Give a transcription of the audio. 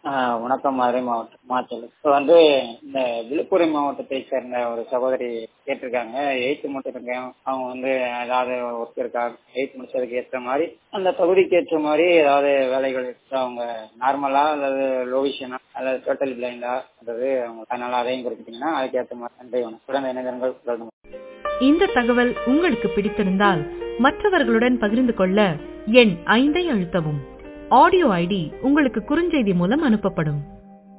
ஆஹ் வணக்கம் மதுரை மாவட்டம் மாச்சல் இப்போ வந்து இந்த விழுப்புரம் மாவட்டத்தை சேர்ந்த ஒரு சகோதரி கேட்டிருக்காங்க எயித்து முடிச்சிருக்கேன் அவங்க வந்து ஏதாவது ஒர்க் இருக்கா எயித் முடிச்சதுக்கு ஏற்ற மாதிரி அந்த பகுதிக்கு ஏற்ற மாதிரி ஏதாவது வேலைகள் இருக்கா அவங்க நார்மலா அல்லது லோவிஷனா அல்லது டோட்டல் பிளைண்டா அல்லது அவங்க அதனால அதையும் குறிப்பிட்டீங்கன்னா அதுக்கேற்ற மாதிரி நன்றி வணக்கம் குழந்தை இணைந்தர்கள் சொல்லணும் இந்த தகவல் உங்களுக்கு பிடித்திருந்தால் மற்றவர்களுடன் பகிர்ந்து கொள்ள எண் ஐந்தை அழுத்தவும் ஆடியோ ஐடி உங்களுக்கு குறுஞ்செய்தி மூலம் அனுப்பப்படும்